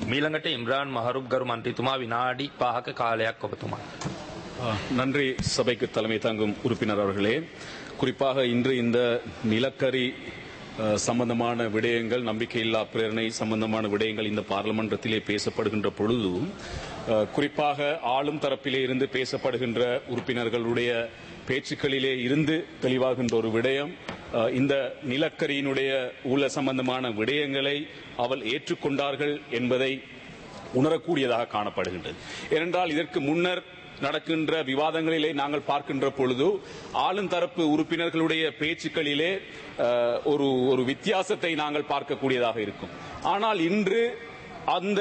මීළඟට ඉම්රාන් මහරුප් ගරු මන්ත්‍රීතුමා විනාඩි පහක කාලයක් ඔබතුමා. ஆ, நன்றி சபைக்கு தலைமை தாங்கும் உறுப்பினர் அவர்களே குறிப்பாக இன்று இந்த நிலக்கரி அ, சம்பந்தமான விடயங்கள் நம்பிக்கையில்லா பிரேரணை சம்பந்தமான விடயங்கள் இந்த பார்லமன்றத்திலே பேசப்படுகின்ற பொழுது அ, குறிப்பாக ஆளும் தரப்பிலே இருந்து பேசப்படுகின்ற உறுப்பினர்களுடைய பேச்சுக்களிலே இருந்து தெளிவாகின்ற ஒரு விடயம் அ, இந்த நிலக்கரியினுடைய ஊழ சம்பந்தமான விடயங்களை அவள் ஏற்றுக்கொண்டார்கள் என்பதை உணரக்கூடியதாக காணப்படுகின்றது ஏனென்றால் இதற்கு முன்னர் நடக்கின்ற விவாதங்களிலே நாங்கள் பார்க்கின்ற பொழுது ஆளும் தரப்பு உறுப்பினர்களுடைய பேச்சுக்களிலே அஹ், ஒரு ஒரு வித்தியாசத்தை நாங்கள் பார்க்கக்கூடியதாக இருக்கும் ஆனால் இன்று அந்த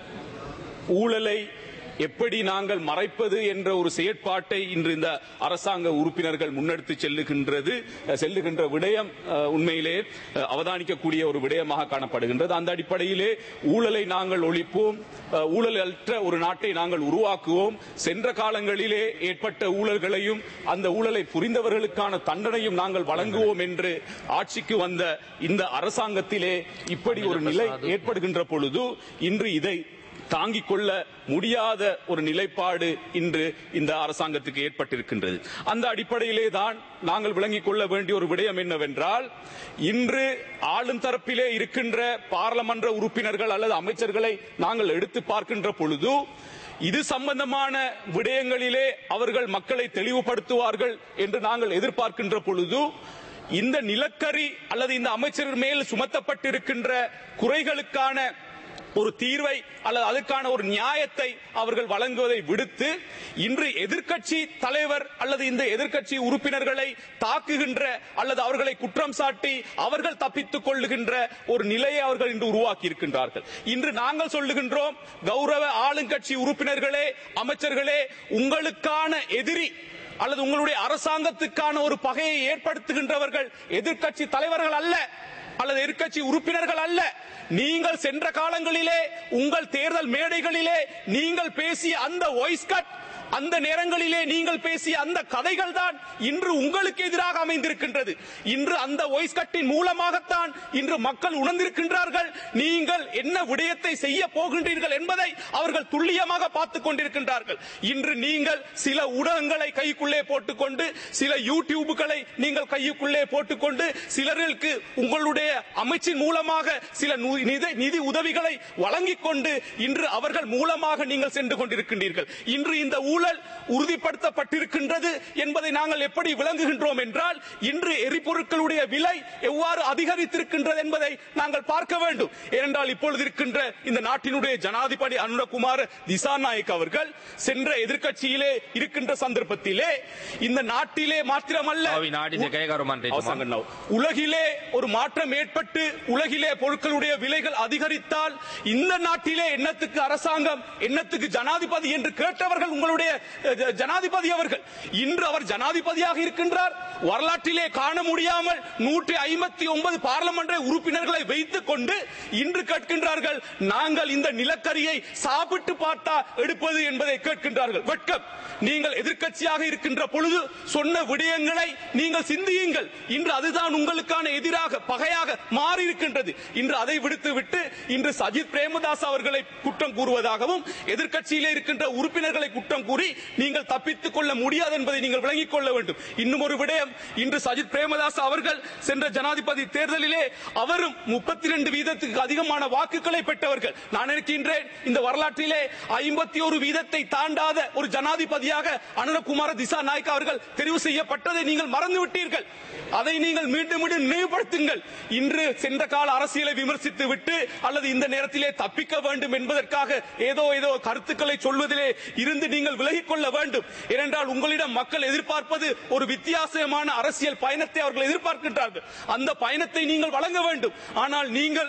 ஊழலை எப்படி நாங்கள் மறைப்பது என்ற ஒரு செயற்பாட்டை இன்று இந்த அரசாங்க உறுப்பினர்கள் முன்னெடுத்து செல்லுகின்றது அஹ், செல்லுகின்ற விடயம் அஹ், உண்மையிலே அஹ், அவதானிக்கக்கூடிய ஒரு விடயமாக காணப்படுகின்றது அந்த அடிப்படையிலே ஊழலை நாங்கள் ஒழிப்போம் அஹ், ஊழலற்ற ஒரு நாட்டை நாங்கள் உருவாக்குவோம் சென்ற காலங்களிலே ஏற்பட்ட ஊழல்களையும் அந்த ஊழலை புரிந்தவர்களுக்கான தண்டனையும் நாங்கள் வழங்குவோம் என்று ஆட்சிக்கு வந்த இந்த அரசாங்கத்திலே இப்படி ஒரு நிலை ஏற்படுகின்ற பொழுது இன்று இதை தாங்கிக் கொள்ள முடியாத ஒரு நிலைப்பாடு இன்று இந்த அரசாங்கத்துக்கு ஏற்பட்டிருக்கின்றது அந்த அடிப்படையிலே தான் நாங்கள் விளங்கிக் கொள்ள வேண்டிய ஒரு விடயம் என்னவென்றால் இன்று ஆளும் தரப்பிலே இருக்கின்ற பாராளுமன்ற உறுப்பினர்கள் அல்லது அமைச்சர்களை நாங்கள் எடுத்து பார்க்கின்ற பொழுது இது சம்பந்தமான விடயங்களிலே அவர்கள் மக்களை தெளிவுபடுத்துவார்கள் என்று நாங்கள் எதிர்பார்க்கின்ற பொழுது இந்த நிலக்கரி அல்லது இந்த அமைச்சர் மேல் சுமத்தப்பட்டிருக்கின்ற குறைகளுக்கான ஒரு தீர்வை அல்லது அதற்கான ஒரு நியாயத்தை அவர்கள் வழங்குவதை விடுத்து இன்று எதிர்க்கட்சி தலைவர் அல்லது இந்த எதிர்க்கட்சி உறுப்பினர்களை தாக்குகின்ற அல்லது அவர்களை குற்றம் சாட்டி அவர்கள் தப்பித்துக் கொள்ளுகின்ற ஒரு நிலையை அவர்கள் இன்று உருவாக்கி இருக்கின்றார்கள் இன்று நாங்கள் சொல்லுகின்றோம் கௌரவ ஆளுங்கட்சி உறுப்பினர்களே அமைச்சர்களே உங்களுக்கான எதிரி அல்லது உங்களுடைய அரசாங்கத்துக்கான ஒரு பகையை ஏற்படுத்துகின்றவர்கள் எதிர்க்கட்சி தலைவர்கள் அல்ல அல்லது எதிர்க்கட்சி உறுப்பினர்கள் அல்ல நீங்கள் சென்ற காலங்களிலே உங்கள் தேர்தல் மேடைகளிலே நீங்கள் பேசிய அந்த வாய்ஸ் கட் அந்த நேரங்களிலே நீங்கள் பேசிய அந்த கதைகள் தான் இன்று உங்களுக்கு எதிராக அமைந்திருக்கின்றது இன்று அந்த வாய்ஸ் கட்டின் மூலமாகத்தான் இன்று மக்கள் உணர்ந்திருக்கின்றார்கள் நீங்கள் என்ன விடயத்தை செய்ய போகின்றீர்கள் என்பதை அவர்கள் துல்லியமாக பார்த்துக் கொண்டிருக்கின்றார்கள் இன்று நீங்கள் சில ஊடகங்களை கைக்குள்ளே போட்டுக்கொண்டு சில யூடியூபுகளை நீங்கள் கையுக்குள்ளே போட்டுக்கொண்டு சிலருக்கு உங்களுடைய அமைச்சின் மூலமாக சில நு- நிதி- நிதி உதவிகளை வழங்கிக் கொண்டு இன்று அவர்கள் மூலமாக நீங்கள் சென்று கொண்டிருக்கின்றீர்கள் இன்று இந்த ஊழல் உறுதிப்படுத்தப்பட்டிருக்கின்றது என்பதை நாங்கள் எப்படி விளங்குகின்றோம் என்றால் இன்று எரிபொருட்களுடைய விலை எவ்வாறு அதிகரித்திருக்கின்றது என்பதை நாங்கள் பார்க்க வேண்டும் ஏனென்றால் இப்பொழுது இருக்கின்ற இந்த நாட்டினுடைய ஜனாதிபதி அனுரகுமார் திசாநாயக் அவர்கள் சென்ற எதிர்க்கட்சியிலே இருக்கின்ற சந்தர்ப்பத்திலே இந்த நாட்டிலே மாத்திரமல்ல තව විනාඩි දෙකයි ගරු මන්ත්‍රීතුමා. அவசரம் கண்ணாவு. உலகிலே ஒரு மாற்றம் ஏற்பட்டு உலகிலே பொருட்களுடைய விலைகள் அதிகரித்தால் இந்த நாட்டிலே என்னத்துக்கு அரசாங்கம் என்னத்துக்கு ஜனாதிபதி என்று கேட்டவர்கள் உங்களுடைய அஹ், ஜ- ஜனாதிபதி அவர்கள் இன்று அவர் ஜனாதிபதியாக இருக்கின்றார் வரலாற்றிலே காண முடியாமல் நூற்றி ஐம்பத்தி ஒன்பது பாராளுமன்ற உறுப்பினர்களை வைத்துக் கொண்டு இன்று கேட்கின்றார்கள் நாங்கள் இந்த நிலக்கரியை சாப்பிட்டு பார்த்தா எடுப்பது என்பதை கேட்கின்றார்கள் வெட்கம் நீங்கள் எதிர்க்கட்சியாக இருக்கின்ற பொழுது சொன்ன விடயங்களை நீங்கள் சிந்தியுங்கள் இன்று அதுதான் உங்களுக்கான எதிராக பகையாக மாறி இருக்கின்றது இன்று அதை விடுத்து விட்டு இன்று சஜித் பிரேமதாஸ் அவர்களை குற்றம் கூறுவதாகவும் எதிர்க்கட்சியிலே இருக்கின்ற உறுப்பினர்களை குற்றம் கூறி நீங்கள் தப்பித்துக் கொள்ள முடியாது என்பதை நீங்கள் விளங்கிக் கொள்ள வேண்டும் இன்னும் ஒரு விடயம் இன்று சஜித் பிரேமதாஸ் அவர்கள் சென்ற ஜனாதிபதி தேர்தலிலே அவரும் முப்பத்தி ரெண்டு வீதத்துக்கு அதிகமான வாக்குகளை பெற்றவர்கள் நான் நினைக்கின்றேன் இந்த வரலாற்றிலே ஐம்பத்தி ஒரு வீதத்தை தாண்டாத ஒரு ஜனாதிபதியாக அனுரகுமார திசா நாயக் அவர்கள் தெரிவு செய்யப்பட்டதை நீங்கள் மறந்து விட்டீர்கள் அதை நீங்கள் மீண்டும் மீண்டும் நினைவுபடுத்துங்கள் இன்று சென்ற கால அரசியலை விமர்சித்து விட்டு அல்லது இந்த நேரத்திலே தப்பிக்க வேண்டும் என்பதற்காக ஏதோ ஏதோ கருத்துக்களை சொல்வதிலே இருந்து நீங்கள் விலகிக் கொள்ள வேண்டும் ஏனென்றால் உங்களிடம் மக்கள் எதிர்பார்ப்பது ஒரு வித்தியாசமான அரசியல் பயணத்தை அவர்கள் எதிர்பார்க்கின்றார்கள் அந்த பயணத்தை நீங்கள் வழங்க வேண்டும் ஆனால் நீங்கள்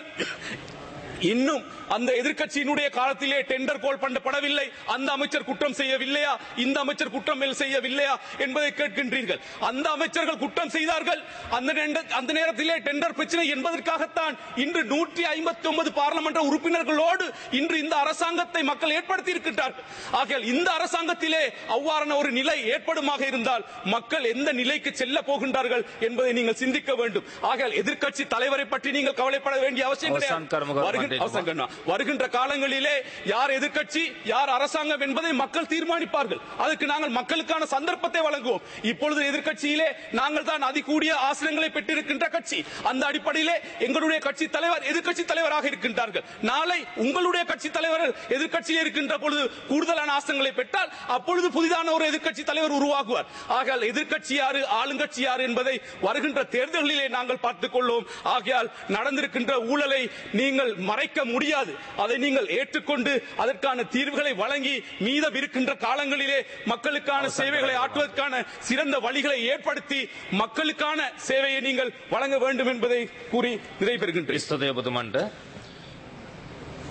இன்னும் அந்த எதிர்க்கட்சியினுடைய காலத்திலே டெண்டர் கோல் பண்ணப்படவில்லை அந்த அமைச்சர் குற்றம் செய்யவில்லையா இந்த அமைச்சர் குற்றம் செய்யவில்லையா என்பதை கேட்கின்றீர்கள் அந்த அமைச்சர்கள் குற்றம் செய்தார்கள் அந்த நெண்ட- அந்த நேரத்திலே டெண்டர் பிரச்சனை என்பதற்காகத்தான் இன்று நூற்றி ஐம்பத்தி ஒன்பது பாராளுமன்ற உறுப்பினர்களோடு இன்று இந்த அரசாங்கத்தை மக்கள் ஏற்படுத்தி இருக்கின்றார்கள் ஆகையால் இந்த அரசாங்கத்திலே அவ்வாறான ஒரு நிலை ஏற்படுமாக இருந்தால் மக்கள் எந்த நிலைக்கு செல்ல போகின்றார்கள் என்பதை நீங்கள் சிந்திக்க வேண்டும் ஆகையால் எதிர்க்கட்சி தலைவரை பற்றி நீங்கள் கவலைப்பட வேண்டிய அவசியம் அவசான் கர்மகார் கிடையாது வருகின்ற அவசரம் கண்ணா. வருகின்ற காலங்களிலே யார் எதிர்க்கட்சி யார் அரசாங்கம் என்பதை மக்கள் தீர்மானிப்பார்கள் அதற்கு நாங்கள் மக்களுக்கான சந்தர்ப்பத்தை வழங்குவோம் இப்பொழுது எதிர்க்கட்சியிலே நாங்கள் தான் அதிகூடிய ஆசனங்களை பெற்றிருக்கின்ற கட்சி அந்த அடிப்படையிலே எங்களுடைய கட்சி தலைவர் எதிர்க்கட்சி தலைவராக இருக்கின்றார்கள் நாளை உங்களுடைய கட்சி தலைவர் எதிர்க்கட்சியில் இருக்கின்ற பொழுது கூடுதலான ஆசனங்களை பெற்றால் அப்பொழுது புதிதான ஒரு எதிர்க்கட்சி தலைவர் உருவாகுவார் ஆகையால் எதிர்க்கட்சி யாரு ஆளுங்கட்சி யாரு என்பதை வருகின்ற தேர்தல்களிலே நாங்கள் பார்த்துக் கொள்வோம் ஆகையால் நடந்திருக்கின்ற ஊழலை நீங்கள் மறைக்க முடியாது அதை நீங்கள் ஏற்றுக்கொண்டு அதற்கான தீர்வுகளை வழங்கி மீதம் இருக்கின்ற காலங்களிலே மக்களுக்கான சேவைகளை ஆற்றுவதற்கான சிறந்த வழிகளை ஏற்படுத்தி மக்களுக்கான சேவையை நீங்கள் வழங்க வேண்டும் என்பதை கூறி நிறைவு பெறுகின்றேன் ස්තුතිය ඔබතුමන්ට